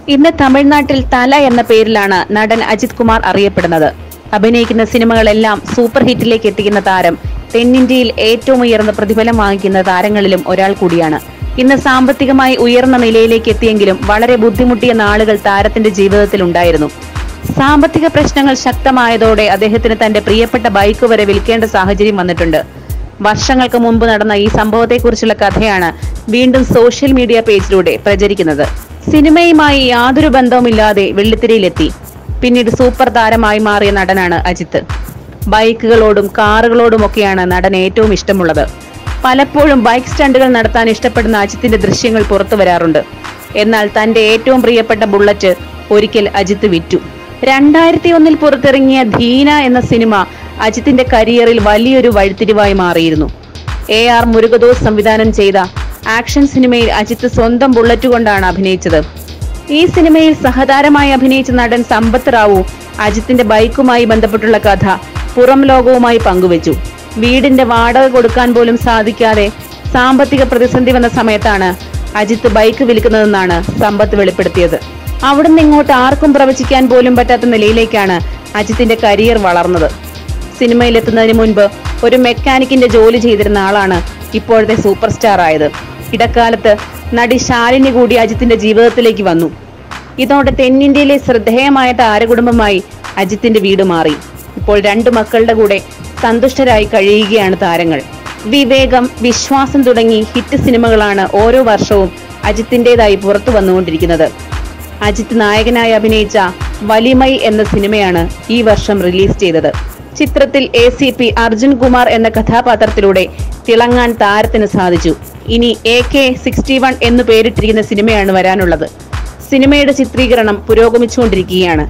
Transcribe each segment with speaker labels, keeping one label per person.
Speaker 1: ഇന്ന് തമിഴ്നാട്ടിൽ തല എന്ന പേരിലാണ് നടൻ അജിത് കുമാർ അറിയപ്പെടുന്നത് അഭിനയിക്കുന്ന സിനിമകളെല്ലാം സൂപ്പർ ഹിറ്റിലേക്ക് എത്തിക്കുന്ന താരം തെന്നിന്ത്യയിൽ ഏറ്റവും ഉയർന്ന പ്രതിഫലം വാങ്ങിക്കുന്ന താരങ്ങളിലും ഒരാൾ കൂടിയാണ് ഇന്ന് സാമ്പത്തികമായി ഉയർന്ന നിലയിലേക്ക് എത്തിയെങ്കിലും വളരെ ബുദ്ധിമുട്ടിയ നാളുകൾ താരത്തിന്റെ ജീവിതത്തിൽ ഉണ്ടായിരുന്നു സാമ്പത്തിക പ്രശ്നങ്ങൾ ശക്തമായതോടെ അദ്ദേഹത്തിന് തന്റെ പ്രിയപ്പെട്ട ബൈക്ക് വരെ വിൽക്കേണ്ട സാഹചര്യം വന്നിട്ടുണ്ട് വർഷങ്ങൾക്ക് മുമ്പ് നടന്ന ഈ സംഭവത്തെക്കുറിച്ചുള്ള കഥയാണ് വീണ്ടും സോഷ്യൽ മീഡിയ പേജിലൂടെ പ്രചരിക്കുന്നത് സിനിമയുമായി യാതൊരു ബന്ധവുമില്ലാതെ വെള്ളിത്തിരയിലെത്തി പിന്നീട് സൂപ്പർ താരമായി മാറിയ നടനാണ് അജിത്ത് ബൈക്കുകളോടും കാറുകളോടുമൊക്കെയാണ് നടൻ ഏറ്റവും ഇഷ്ടമുള്ളത് പലപ്പോഴും ബൈക്ക് സ്റ്റണ്ടുകൾ നടത്താൻ ഇഷ്ടപ്പെടുന്ന അജിത്തിന്റെ ദൃശ്യങ്ങൾ പുറത്തു വരാറുണ്ട് എന്നാൽ തന്റെ ഏറ്റവും പ്രിയപ്പെട്ട ബുള്ളറ്റ് ഒരിക്കൽ അജിത്ത് വിറ്റു രണ്ടായിരത്തി ഒന്നിൽ പുറത്തിറങ്ങിയ ധീന എന്ന സിനിമ അജിത്തിന്റെ കരിയറിൽ വലിയൊരു വഴിത്തിരിവായി മാറിയിരുന്നു എ ആർ മുരുകദോസ് സംവിധാനം ചെയ്ത ആക്ഷൻ സിനിമയിൽ അജിത്ത് സ്വന്തം ബുള്ളറ്റ് കൊണ്ടാണ് അഭിനയിച്ചത് ഈ സിനിമയിൽ സഹതാരമായി അഭിനയിച്ച നടൻ സമ്പത്ത് റാവു അജിത്തിന്റെ ബൈക്കുമായി ബന്ധപ്പെട്ടുള്ള കഥ പുറം ലോകവുമായി പങ്കുവച്ചു വീടിന്റെ വാടക കൊടുക്കാൻ പോലും സാധിക്കാതെ സാമ്പത്തിക പ്രതിസന്ധി വന്ന സമയത്താണ് അജിത്ത് ബൈക്ക് വിൽക്കുന്നതെന്നാണ് സമ്പത്ത് വെളിപ്പെടുത്തിയത് അവിടുന്ന് ഇങ്ങോട്ട് ആർക്കും പ്രവചിക്കാൻ പോലും പറ്റാത്ത നിലയിലേക്കാണ് അജിത്തിന്റെ കരിയർ വളർന്നത് സിനിമയിലെത്തുന്നതിന് മുൻപ് ഒരു മെക്കാനിക്കിന്റെ ജോലി ചെയ്തിരുന്ന ആളാണ് ഇപ്പോഴത്തെ സൂപ്പർ സ്റ്റാർ ആയത് ഇടക്കാലത്ത് നടി ശാലിനി കൂടി അജിത്തിന്റെ ജീവിതത്തിലേക്ക് വന്നു ഇതോടെ തെന്നിന്ത്യയിലെ ശ്രദ്ധേയമായ താരകുടുംബമായി അജിത്തിന്റെ വീട് മാറി ഇപ്പോൾ രണ്ടു മക്കളുടെ കൂടെ സന്തുഷ്ടരായി കഴിയുകയാണ് താരങ്ങൾ വിവേകം വിശ്വാസം തുടങ്ങി ഹിറ്റ് സിനിമകളാണ് ഓരോ വർഷവും അജിത്തിന്റേതായി പുറത്തു വന്നുകൊണ്ടിരിക്കുന്നത് അജിത്ത് നായകനായി അഭിനയിച്ച വലിമൈ എന്ന സിനിമയാണ് ഈ വർഷം റിലീസ് ചെയ്തത് ചിത്രത്തിൽ A C P Arjun Kumar എന്ന കഥാപാത്രത്തിലൂടെ തിളങ്ങാൻ താരത്തിന് സാധിച്ചു ഇനി എ കെ സിക്സ്റ്റി വൺ എന്നു പേരിട്ടിരിക്കുന്ന സിനിമയാണ് വരാനുള്ളത് സിനിമയുടെ ചിത്രീകരണം പുരോഗമിച്ചുകൊണ്ടിരിക്കുകയാണ്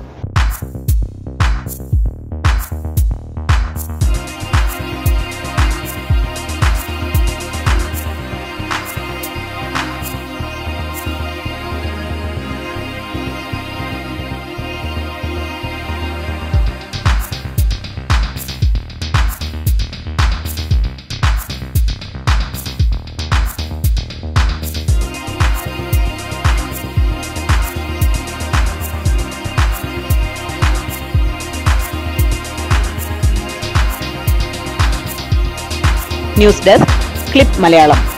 Speaker 1: ന്യൂസ് ഡെസ്ക് ക്ലിപ്പ് മലയാളം